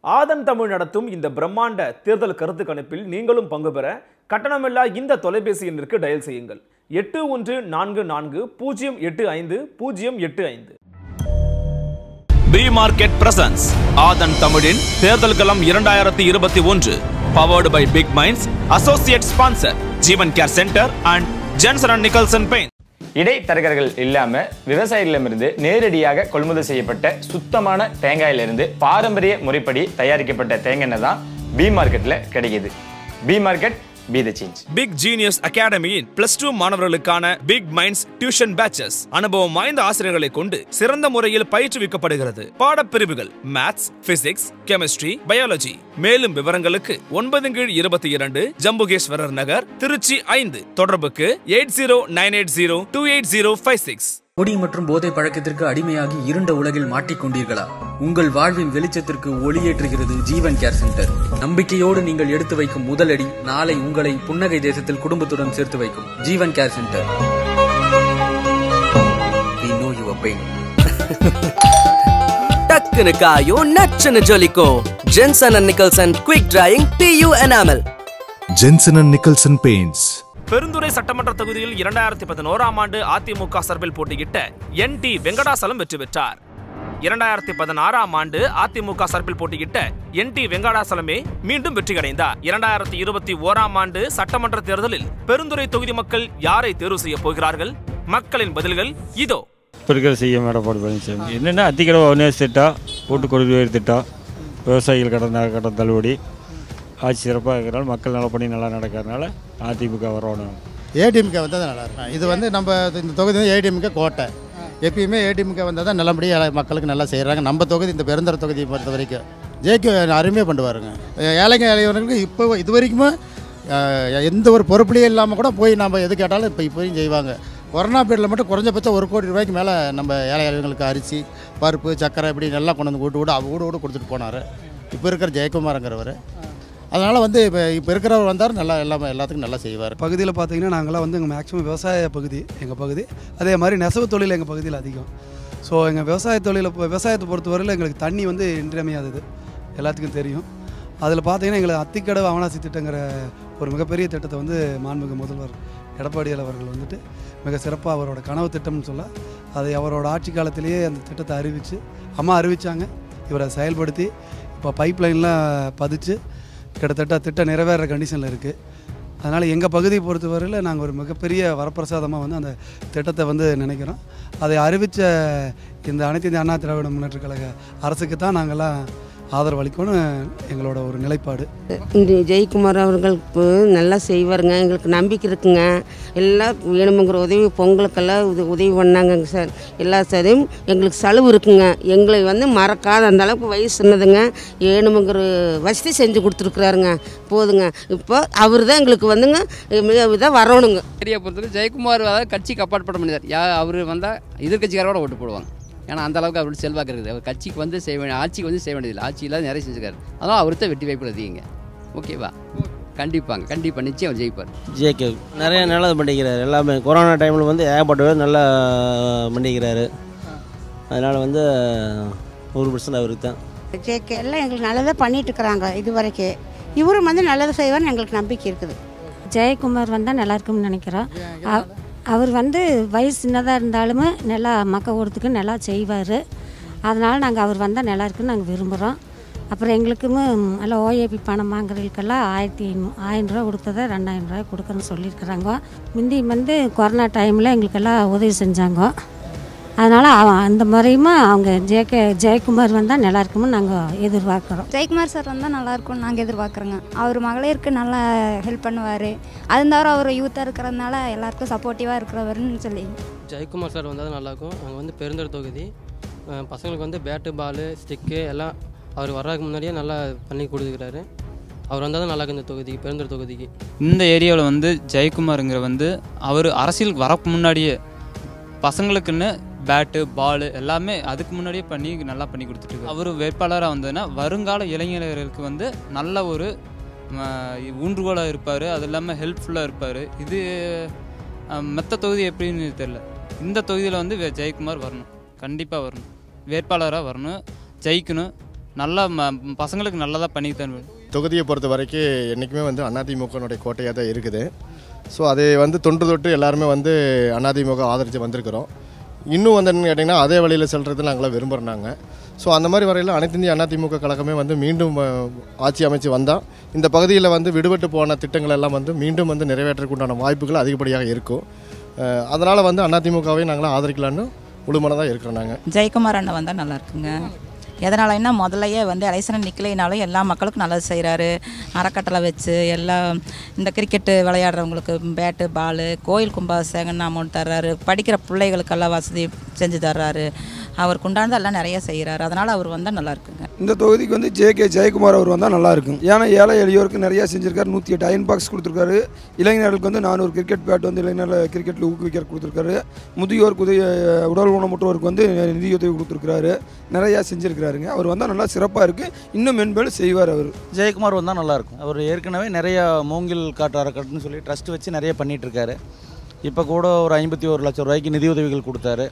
ஆதன் தமிழ் நடத்தும் இந்த பிரம்மாண்ட தேர்தல் கருத்து கணிப்பில் நீங்களும் பங்கு பெற கட்டணமில்லா இந்த தொலைபேசி எண்ணிற்கு டயல் செய்யுங்கள் எட்டு ஒன்று நான்கு நான்கு பூஜ்ஜியம் எட்டு ஐந்து பூஜ்ஜியம் எட்டு ஐந்து பி மார்க்கெட் பிரசன்ஸ் ஆதன் தமிழின் தேர்தல் களம் இரண்டாயிரத்தி இருபத்தி ஒன்று powered by Big Minds associate sponsor Jeevan Care Centre and Jensen and Nicholson paint இடைத்தரகர்கள் இல்லாம விவசாயிகளிடமிருந்து நேரடியாக கொள்முதல் செய்யப்பட்ட சுத்தமான தேங்காயிலிருந்து பாரம்பரிய முறைப்படி தயாரிக்கப்பட்ட தேங்காய் எண்ணெய் தான் பி மார்க்கெட்ல கிடைக்குது B market be the change Big Genius அகாடமியின் பிளஸ் டூ மாணவர்களுக்கான பிக் மைண்ட்ஸ் டியூஷன் பேச்சஸ் அனுபவம் வாய்ந்த ஆசிரியர்களை கொண்டு சிறந்த முறையில் பயிற்றுவிக்கப்படுகிறது பாடப்பிரிவுகள் மேத்ஸ் பிசிக்ஸ் கெமிஸ்ட்ரி பயாலஜி மேலும் விவரங்களுக்கு ஒன்பது கீழ் இருபத்தி இரண்டு ஜம்புகேஸ்வரர் நகர் திருச்சி ஐந்து தொடர்புக்கு eight zero nine eight zero two eight zero five six குடி மற்றும் போதை பழக்கத்திற்கு அடிமையாகி இருண்ட உலகில் மாட்டிக்கொண்டீர்களா உங்கள் வாழ்வின் வெளிச்சத்திற்கு ஒளியேற்றுகிறது ஜீவன் கேர் சென்டர் நம்பிக்கையோடு நீங்கள் எடுத்து வைக்கும் முதலடி நாளை உங்களை புன்னகை தேசத்தில் குடும்பத்துடன் சேர்த்து வைக்கும் Jeevan Care Centre We know your pain. டக்குனு காயும் நச்சுன்னு ஜொலிக்கும் Jensen and Nicholson quick drying PU enamel Jensen and Nicholson Paints. Perundurai சட்டமன்ற தொகுதியில் இரண்டாயிரத்தி பதினோராம் ஆண்டு அதிமுக சார்பில் போட்டியிட்ட என் டி வெங்கடாசலம் வெற்றி பெற்றார் இரண்டாயிரத்தி பதினாறாம் ஆண்டு அதிமுக சார்பில் போட்டியிட்ட என் டி வெங்கடாசலமே மீண்டும் வெற்றியடைந்தார் இரண்டாயிரத்தி இருபத்தி ஓராம் ஆண்டு சட்டமன்ற தேர்தலில் பெருந்துறை தொகுதி மக்கள் யாரை தேர்வு செய்ய போகிறார்கள் மக்களின் பதில்கள் இதோ இப்போ இருக்கிற சிஎம் எடப்பாடி பழனிசாமி என்னென்னா அத்திக்கடை ஒன்னேஸ் திட்டம் கூட்டு குடிநீர் திட்டம் விவசாயிகள் கடன் கடன் தள்ளுபடி ஆட்சி சிறப்பாக இருக்கிறனால மக்கள் நலப்பணி நல்லா நடக்கிறதுனால அதிமுக வரணும் ஏடிஎம்கே வந்தால் தான் நல்லா இருக்கும் இது வந்து நம்ம இந்த தொகுதி வந்து ஏடிஎம்கே கோட்டை எப்பயுமே ஏடிஎம்கே வந்தால் தான் நல்லபடியாக மக்களுக்கு நல்லா செய்கிறாங்க நம்ம தொகுதி இந்த பெருந்தர தொகுதியை பொறுத்த வரைக்கும் ஜேகே அருமையாக பண்ணுவாருங்க ஏழைங்க இளைஞர்களுக்கு இப்போ இது வரைக்குமே அஹ், எந்த ஒரு பொறுப்புலையும் இல்லாமல் கூட போய் நம்ம எது கேட்டாலும் இப்போ இப்போயும் செய்வாங்க கொரோனா பீரியடில் மட்டும் குறைஞ்சபட்சம் ஒரு கோடி ரூபாய்க்கு மேலே நம்ம ஏழை இளைஞர்களுக்கு அரிசி பருப்பு சக்கரை இப்படி நல்லா கொண்டு வந்து வீட்டு வீடு அவ வீடு வீடு கொடுத்துட்டு போனார் இப்போ இருக்கிற ஜெயக்குமாருங்கிறவர் அதனால் வந்து இப்போ இப்போ இருக்கிறவர் வந்தார் நல்லா எல்லாமே எல்லாத்துக்கும் நல்லா செய்வார் பகுதியில் பார்த்தீங்கன்னா நாங்களாம் வந்து எங்கள் மேக்ஸிமம் விவசாய பகுதி எங்கள் பகுதி அதே மாதிரி நெசவு தொழில் எங்கள் பகுதியில் அதிகம் ஸோ எங்கள் விவசாய தொழிலை பொ- விவசாயத்தை பொறுத்தவரையில் எங்களுக்கு தண்ணி வந்து இன்றியமையாதது எல்லாத்துக்கும் தெரியும் அதில் பார்த்தீங்கன்னா எங்களுக்கு அத்திக்கடவு அவனாசி திட்டங்கிற ஒரு மிகப்பெரிய திட்டத்தை வந்து மாண்புமிகு முதல்வர் எடப்பாடியார் அவர்கள் வந்துட்டு மிக சிறப்பாக அவரோட கனவு திட்டம்னு சொல்ல அதை அவரோட ஆட்சி காலத்திலேயே அந்த திட்டத்தை அறிவித்து அம்மா அறிவித்தாங்க இவரை செயல்படுத்தி இப்போ பைப் லைன்லாம் பதிச்சு கிட்டத்தட்ட திட்டம் நிறைவேற கண்டிஷனில் இருக்குது அதனால் எங்கள் பகுதியை பொறுத்தவரையில் நாங்கள் ஒரு மிகப்பெரிய வரப்பிரசாதமாக வந்து அந்த திட்டத்தை வந்து நினைக்கிறோம் அதை அறிவித்த இந்த அனைத்து இந்திய அண்ணா திராவிட முன்னேற்ற கழக அரசுக்கு தான் நாங்கள்லாம் ஆதரவு அளிக்கணும் எங்களோட ஒரு நிலைப்பாடு இந்த ஜெயக்குமார் அவர்கள் இப்போ நல்லா செய்வாருங்க எங்களுக்கு நம்பிக்கை இருக்குங்க எல்லாம் வேணுமுங்கிற உதவி பொங்கலுக்கெல்லாம் உத- உதவி பண்ணாங்கங்க சார் எல்லா சரியும் எங்களுக்கு செலவு இருக்குங்க எங்களை வந்து மறக்காத அந்த அளவுக்கு வயசு சின்னதுங்க வேணுமுங்கிற வசதி செஞ்சு கொடுத்துருக்குறாருங்க போதுங்க இப்போ அவர் தான் எங்களுக்கு வந்துங்க இதாக வரணுங்க ஏரியா பொறுத்தவரை ஜெயக்குமார் அதாவது கட்சிக்கு அப்பாற்பட்ட மனிதர் யா அவர் வந்தால் எதிர்கட்சிக்காரோட ஓட்டு போடுவாங்க ஏன்னா அந்த அளவுக்கு அவருக்கு செல்வாக்கு இருக்குது அவர் கட்சிக்கு வந்து செய்ய வேண்டிய ஆட்சிக்கு வந்து செய்ய வேண்டியதில்லை ஆட்சியில் நிறைய செஞ்சுருக்காரு அதனால் அவர்கிட்ட வெற்றி வாய்ப்பு அதிகங்க ஓகேவா கண்டிப்பாங்க கண்டிப்பாக நிச்சயம் அவர் ஜெயிப்பார் ஜேகே நிறைய நல்லது பண்ணிக்கிறாரு எல்லாமே கொரோனா டைமில் வந்து ஏகப்பட்ட பேர் நல்லா பண்ணிக்கிறாரு அதனால் வந்து நூறு பர்சன்ட் அவருக்கு தான் ஜேகே எல்லாம் எங்களுக்கு நல்லதாக பண்ணிட்டு இருக்கிறாங்க இது வரைக்கும் இவரும் வந்து நல்லது செய்வார்னு எங்களுக்கு நம்பிக்கை இருக்குது ஜெயக்குமார் வந்தால் நல்லா இருக்கும்னு நினைக்கிறோம் அவ- அவர் வந்து வயசு சின்னதாக இருந்தாலுமே நல்லா மக்கள் ஓடுறதுக்கு நல்லா செய்வார் அதனால் நாங்கள் அவர் வந்தால் நல்லா இருக்குன்னு நாங்கள் விரும்புகிறோம் அப்புறம் எங்களுக்குமே நல்லா ஓஏபி பணம் வாங்குறதுக்கெல்லாம் ஆயிரத்தி ஐநூ ஆயிரம் ரூபா கொடுத்ததை ரெண்டாயிரம் ரூபாய் கொடுக்குறேன்னு சொல்லியிருக்கிறாங்க முந்தி வந்து கொரோனா டைமில் எங்களுக்கெல்லாம் உதவி செஞ்சாங்க அதனால் அவன் அந்த முறையுமா அவங்க ஜேகே ஜெயக்குமார் வந்தால் நல்லா இருக்கும்னு நாங்கள் எதிர்பார்க்குறோம் ஜெயக்குமார் சார் வந்தால் நல்லா இருக்கும்னு நாங்கள் எதிர்பார்க்குறோங்க அவர் மகளிருக்கு நல்லா ஹெல்ப் பண்ணுவார் அது தவிர அவர் யூத்தாக இருக்கிறதுனால எல்லாருக்கும் சப்போர்ட்டிவாக இருக்கிறவருன்னு சொல்லி ஜெயக்குமார் சார் வந்தால் தான் நல்லாயிருக்கும் அங்கே வந்து பெருந்தர் தொகுதி அஹ் பசங்களுக்கு வந்து பேட்டு பாலு ஸ்டிக்கு எல்லாம் அவர் வர்றதுக்கு முன்னாடியே நல்லா பண்ணி கொடுத்துக்கிறாரு அவர் வந்தால் தான் நல்லா இருக்கும் இந்த தொகுதிக்கு பெருந்தர் தொகுதிக்கு இந்த ஏரியாவில் வந்து ஜெயக்குமாருங்கிற வந்து அவர் அரசியலுக்கு வரக்கு முன்னாடியே பசங்களுக்குன்னு பேட்டு பால் எல்லாமே அதுக்கு முன்னாடியே பண்ணி நல்லா பண்ணி கொடுத்துட்டு அவர் வேட்பாளராக வந்ததுன்னா வருங்கால இளைஞர்களுக்கு வந்து நல்ல ஒரு ஊன்றுகோலாக இருப்பார் அது இல்லாமல் ஹெல்ப்ஃபுல்லாக இருப்பார் இது மற்ற தொகுதி எப்படின்னு தெரில இந்த தொகுதியில் வந்து வே- ஜெயக்குமார் வரணும் கண்டிப்பாக வரணும் வேட்பாளராக வரணும் ஜெயிக்கணும் நல்லா ம- பசங்களுக்கு நல்லதாக பண்ணி தருவேன் தொகுதியை பொறுத்த வரைக்கும் என்றைக்குமே வந்து அதிமுகனுடைய கோட்டையாக தான் இருக்குது ஸோ அதை வந்து தொன்று தொட்டு எல்லாருமே வந்து அதிமுக ஆதரித்து வந்திருக்கிறோம் இன்னும் வந்து என்னன்னு கேட்டிங்கன்னா அதே வழியில் செல்றது நாங்களாம் விரும்புகிறாங்க ஸோ அந்த மாதிரி வரையில் அனைத்து இந்திய அதிமுக கழகமே வந்து மீண்டும் அஹ், ஆட்சி அமைச்சு வந்தால் இந்த பகுதியில் வந்து விடுபட்டு போன திட்டங்கள் எல்லாம் வந்து மீண்டும் வந்து நிறைவேற்றக்குண்டான வாய்ப்புகள் அதிகப்படியாக இருக்கும் அதனால் வந்து அதிமுகவை நாங்களாம் ஆதரிக்கலான்னு முழுமனதாக இருக்கிறோம் நாங்கள் ஜெயக்குமார் அண்ணன் வந்தால் நல்லா இருக்குங்க எதனாலன்னா முதலையே வந்து எலெக்ஷன் நிற்கலைனாலும் எல்லா மக்களுக்கும் நல்லது செய்கிறாரு அறக்கட்டளை வச்சு எல்லாம் இந்த கிரிக்கெட்டு விளையாடுறவங்களுக்கு பேட்டு பாலு கோயில் கும்பாபிஷேகம்னு அமௌண்ட் தர்றாரு படிக்கிற பிள்ளைகளுக்கெல்லாம் வசதி செஞ்சு தர்றாரு அவருக்கு உண்டானது எல்லாம் நிறைய செய்கிறாரு அதனால் அவர் வந்தால் நல்லா இருக்குங்க இந்த தொகுதிக்கு வந்து ஜே கே ஜெயக்குமார் அவர் வந்தால் நல்லா இருக்கும் ஏன்னா ஏழை எளியோருக்கு நிறைய செஞ்சிருக்காரு நூற்றி எட்டு அயன் பாக்ஸ் கொடுத்துருக்காரு இளைஞர்களுக்கு வந்து நானூறு கிரிக்கெட் பேட் வந்து இளைஞர்களை கிரிக்கெட்டில் ஊக்குவிக்க கொடுத்துருக்காரு முதியோருக்கு உதவி உடல் ஊனமுற்றோருக்கு வந்து நிதியுதவி கொடுத்துருக்காரு நிறையா செஞ்சுருக்கிறாருங்க அவர் வந்தால் நல்லா சிறப்பாக இருக்குது இன்னும் மென்மேலும் செய்வார் அவர் ஜெயக்குமார் வந்தால் நல்லாயிருக்கும் அவர் ஏற்கனவே நிறைய மூங்கில் காட்டு அறக்கட்டுன்னு சொல்லி ட்ரஸ்ட் வச்சு நிறைய பண்ணிட்டு இருக்காரு இப்போ கூட ஒரு ஐம்பத்தி ஒரு லட்சம் ரூபாய்க்கு நிதி உதவிகள் கொடுத்தாரு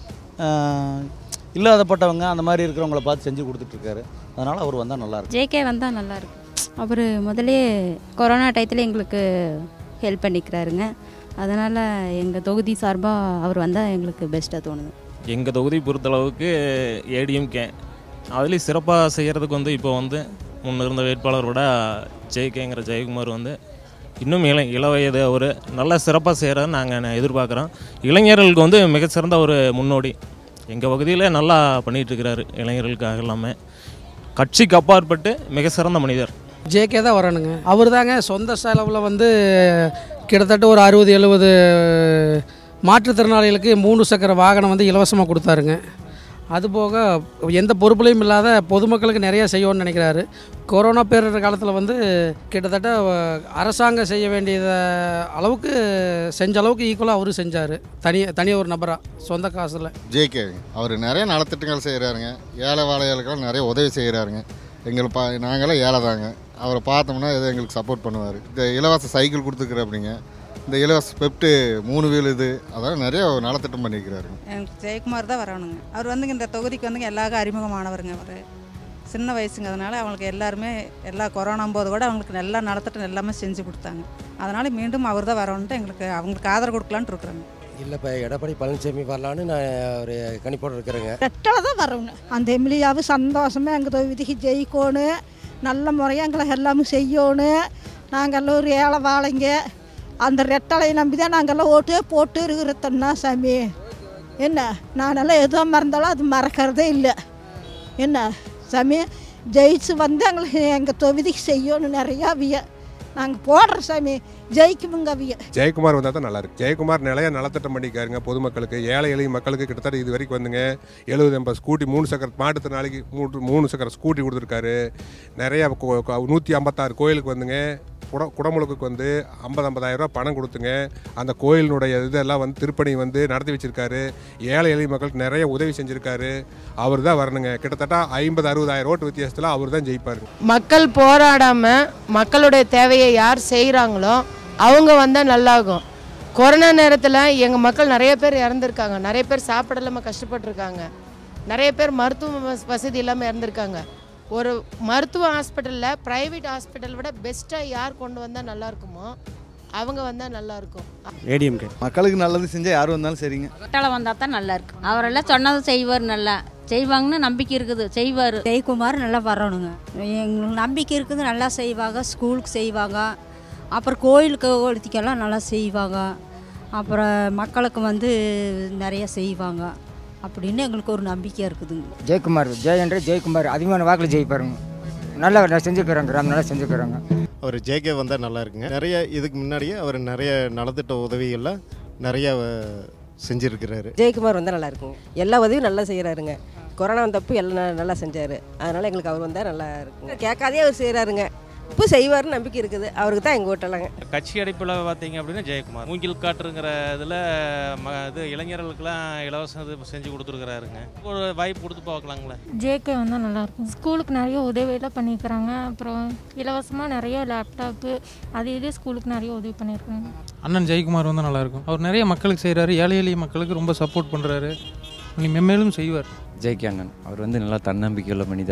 ஆஹ் இல்லாதப்பட்டவங்க அந்த மாதிரி இருக்கிறவங்கள பார்த்து செஞ்சு கொடுத்துட்ருக்காரு அதனால் அவர் வந்தால் நல்லாயிருக்கும் ஜேகே வந்தால் நல்லா இருக்கும் அவர் முதலே கொரோனா டயத்தில் எங்களுக்கு ஹெல்ப் பண்ணிக்கிறாருங்க அதனால் எங்கள் தொகுதி சார்பாக அவர் வந்தால் எங்களுக்கு பெஸ்ட்டாக தோணுது எங்கள் தொகுதி பொறுத்தளவுக்கு ஏடிஎம்கே அதுலேயும் சிறப்பாக செய்கிறதுக்கு வந்து இப்போ வந்து முன்ன இருந்த வேட்பாளரோட ஜெய்கேங்கிற ஜெயக்குமார் வந்து இன்னும் இள இள வயது அவர் நல்லா சிறப்பாக செய்கிறாரு நாங்கள் எதிர்பார்க்குறோம் இளைஞர்களுக்கு வந்து மிகச்சிறந்த ஒரு முன்னோடி எங்கள் பகுதியில் நல்லா பண்ணிகிட்டு இருக்கிறாரு இளைஞர்களுக்காக எல்லாமே கட்சிக்கு அப்பாற்பட்டு மிக சிறந்த மனிதர் ஜேகே தான் வரணுங்க அவர் தாங்க சொந்த செலவில் வந்து கிட்டத்தட்ட ஒரு அறுபது எழுபது மாற்றுத்திறனாளிகளுக்கு மூணு சக்கர வாகனம் வந்து இலவசமாக கொடுத்தாருங்க அதுபோக எந்த பொறுப்புலையும் இல்லாத பொதுமக்களுக்கு நிறைய செய்யணும்னு நினைக்கிறாரு கொரோனா பேரிடர் காலத்தில் வந்து கிட்டத்தட்ட அஹ், அரசாங்கம் செய்ய வேண்டியத அளவுக்கு செஞ்ச அளவுக்கு ஈக்குவலாக அவரும் செஞ்சார் தனி தனி ஒரு நபராக சொந்த காசில் ஜேகே அவர் நிறைய நலத்திட்டங்கள் செய்கிறாருங்க ஏழை வாழைகளுக்கெல்லாம் நிறைய உதவி செய்கிறாருங்க எங்களுக்கு பா நாங்களாம் ஏழை தாங்க அவரை பார்த்தோம்னா எதோ எங்களுக்கு சப்போர்ட் பண்ணுவார் இந்த இலவச சைக்கிள் கொடுத்துருக்குறாப்பிடிங்க இந்த இலவச பெப்ட்டு மூணு வீல் இது அதெல்லாம் நிறைய நலத்திட்டம் பண்ணியிருக்கிறாருங்க எனக்கு ஜெயக்குமார் தான் வரணுங்க அவர் வந்து இந்த தொகுதிக்கு வந்து எல்லாருக்கும் அறிமுகமானவருங்க அவர் சின்ன வயசுங்க அதனால் அவங்களுக்கு எல்லாருமே எல்லா கொரோனா போது கூட அவங்களுக்கு நல்லா நலத்திட்டம் எல்லாமே செஞ்சு கொடுத்தாங்க அதனால் மீண்டும் அவர் தான் வரணுன்ட்டு எங்களுக்கு அவங்களுக்கு ஆதரவு கொடுக்கலான்ட்டு இருக்கிறோங்க இல்லை இப்போ எடப்பாடி பழனிசாமி வரலான்னு நான் ஒரு கணிப்போடு இருக்கிறேங்க ரெட்டலை தான் வரணும் அந்த எம்எல்ஏவும் சந்தோஷமாக எங்கள் தொகுதிக்கு ஜெயிக்கணும் நல்ல முறையாக எங்களை எல்லாமே செய்யணும் நாங்கள்லாம் ஒரு ஏழை வாழைங்க அந்த ரெட்டலையை நம்பி தான் நாங்கள்லாம் ஓட்டு போட்டு இருக்கிறோன்னா சாமி என்ன நானெல்லாம் எதுவும் மறந்தாலும் அது மறக்கிறதே இல்லை என்ன சாமி ஜெயிச்சு வந்து எங்களுக்கு எங்கள் தொகுதிக்கு செய்யணும் நிறையா அவிய நாங்கள் போடுறோம் சாமி ஜெயிக்குமுங்க அவிய ஜெயக்குமார் வந்தால் தான் நல்லா இருக்கு ஜெயக்குமார் நிறைய நலத்திட்டம் பண்ணிக்காருங்க பொதுமக்களுக்கு ஏழை எளிய மக்களுக்கு கிட்டத்தட்ட இது வரைக்கும் வந்துங்க எழுபது எண்பது ஸ்கூட்டி மூணு சக்கர மாற்றுத்திறனாளிக்கு மூன்று மூணு சக்கர ஸ்கூட்டி கொடுத்துருக்காரு நிறைய நூற்றி ஐம்பத்தாறு கோயிலுக்கு வந்துங்க குட குடமுழுக்குக்கு வந்து ஐம்பது ஐம்பதாயிரம் ரூபாய் பணம் கொடுத்துங்க அந்த கோயிலினுடைய இதெல்லாம் வந்து திருப்பணி வந்து நடத்தி வச்சிருக்காரு ஏழை எளிய மக்களுக்கு நிறைய உதவி செஞ்சிருக்காரு அவர் தான் வரணுங்க கிட்டத்தட்ட ஐம்பது அறுபதாயிரம் ஓட்டு வித்தியாசத்தில் அவர் தான் ஜெயிப்பாருங்க மக்கள் போராடாம மக்களுடைய தேவையை யார் செய்கிறாங்களோ அவங்க வந்தால் நல்லாகும் கொரோனா நேரத்தில் எங்கள் மக்கள் நிறைய பேர் இறந்துருக்காங்க நிறைய பேர் சாப்பிட இல்லாமல் கஷ்டப்பட்டிருக்காங்க நிறைய பேர் மருத்துவ வச- வசதி இல்லாமல் இறந்துருக்காங்க ஒரு மருத்துவ ஹாஸ்பிட்டலில் ப்ரைவேட் ஹாஸ்பிட்டல் விட பெஸ்ட்டாக யார் கொண்டு வந்தால் நல்லா இருக்குமோ அவங்க வந்தால் நல்லாயிருக்கும் ஏடிஎம்கே மக்களுக்கு நல்லது செஞ்சால் யார் வந்தாலும் சரிங்க ரெட்டலை வந்தால் தான் நல்லா இருக்கு அவரெல்லாம் சொன்னதை செய்வார் நல்லா செய்வாங்கன்னு நம்பிக்கை இருக்குது செய்வார் ஜெயக்குமார் நல்லா வரணுங்க எங்களுக்கு நம்பிக்கை இருக்குது நல்லா செய்வாங்க ஸ்கூலுக்கு செய்வாங்க அப்புறம் கோயிலுக்கு ஒழுத்திக்கெல்லாம் நல்லா செய்வாங்க அப்புறம் மக்களுக்கு வந்து நிறைய செய்வாங்க அப்படின்னு எங்களுக்கு ஒரு நம்பிக்கை இருக்குதுங்க ஜெயக்குமார் ஜெய் என்ற ஜெயக்குமார் அதிகமான வாக்கில் ஜெயிப்பாருங்க நல்லா செஞ்சுக்கிறாங்க கிராமம் நல்லா செஞ்சுக்கிறாங்க அவர் ஜேகே வந்தால் நல்லா இருக்குங்க நிறைய இதுக்கு முன்னாடியே அவர் நிறைய நலத்திட்ட உதவிகள்லாம் நிறைய அஹ், செஞ்சிருக்கிறாரு ஜெயக்குமார் வந்தால் நல்லா இருக்கும் எல்லா உதவியும் நல்லா செய்கிறாருங்க கொரோனா வந்தப்போ எல்லாம் நல்லா செஞ்சார் அதனால் எங்களுக்கு அவர் வந்தால் நல்லா இருக்குங்க கேட்காதே அவர் செய்கிறாருங்க இப்போ செய்வார்னு நம்பிக்கை இருக்குது அவருக்கு தான் எங்கள் ஓட்டலாங்க கட்சி அடைப்பில் பார்த்தீங்க அப்படின்னா ஜெயக்குமார் மூங்கில் காட்டுங்கிற இதில் ம இது இளைஞர்களுக்கெல்லாம் இலவசம் இது செஞ்சு கொடுத்துருக்குறாருங்க ஒரு வாய்ப்பு கொடுத்து பார்க்கலாங்களேன் ஜேகே வந்தால் நல்லாயிருக்கும் ஸ்கூலுக்கு நிறைய உதவியெல்லாம் பண்ணியிருக்கிறாங்க அப்புறம் இலவசமாக நிறைய லேப்டாப்பு அது இது ஸ்கூலுக்கு நிறைய உதவி பண்ணியிருக்காங்க அண்ணன் ஜெயக்குமார் வந்து நல்லாயிருக்கும் அவர் நிறைய மக்களுக்கு செய்கிறாரு ஏழை எளிய மக்களுக்கு ரொம்ப சப்போர்ட் பண்ணுறாரு நீ மென்மேலும் செய்வார் ஜெய்கே அண்ணன் அவர் வந்து நல்லா தன்னம்பிக்கையுள்ள மனிதர்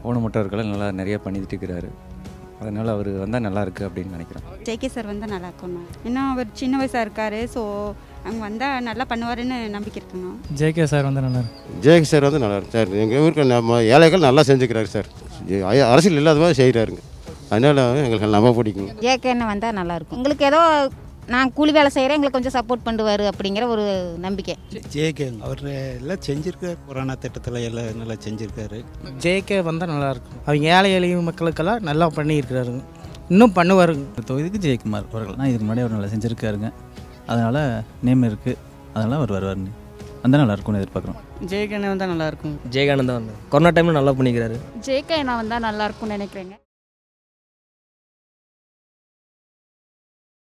ஊனமுற்றவர்களை நல்லா நிறைய பண்ணிட்டு இருக்கிறாரு அதனால் அவர் வந்தால் நல்லா இருக்கு அப்படின்னு நினைக்கிறேன் ஜேகே சார் வந்தால் நல்லா இருக்கும்ண்ணா இன்னும் அவர் சின்ன வயசாக இருக்கார் ஸோ அவங்க வந்தால் நல்லா பண்ணுவாருன்னு நம்பிக்கை இருக்குண்ணா ஜேகே சார் வந்து நல்லா இருக்கு ஜேகே சார் வந்து நல்லா இருக்கு சார் எங்கள் ஊருக்கு நம்ம ஏழைகள் நல்லா செஞ்சுக்கிறாரு சார் அ- அரசியல் இல்லாத மாதிரி செய்கிறாருங்க அதனால் எங்களுக்கு ரொம்ப பிடிக்குங்க ஜேகேன்னு வந்தால் நல்லாயிருக்கும் எங்களுக்கு ஏதோ நான் கூலி வேலை செய்கிறேன் எங்களுக்கு கொஞ்சம் சப்போர்ட் பண்ணுவார் அப்படிங்கிற ஒரு நம்பிக்கை ஜேகே அவர் எல்லாம் செஞ்சிருக்காரு கொரோனா திட்டத்தில் எல்லாம் நல்லா செஞ்சிருக்காரு ஜேகே வந்தால் நல்லாயிருக்கும் அவங்க ஏழை எளிய மக்களுக்கெல்லாம் நல்லா பண்ணியிருக்கிறாருங்க இன்னும் பண்ணுவாருங்க தொகுதிக்கு ஜெயக்குமார் அவர்கள் தான் இதுக்கு முன்னாடி அவர் நல்லா செஞ்சுருக்காருங்க அதனால் நேம் இருக்குது அதனால் அவர் வருவார்னு வந்தால் நல்லா இருக்கும்னு எதிர்பார்க்குறோம் ஜெயகண்ணே வந்தால் நல்லாயிருக்கும் ஜெயகானந்த் தான் வந்து கொரோனா டைமில் நல்லா பண்ணிக்கிறாரு ஜேகே நான் வந்தால் நல்லாயிருக்கும்னு நினைக்கிறேங்க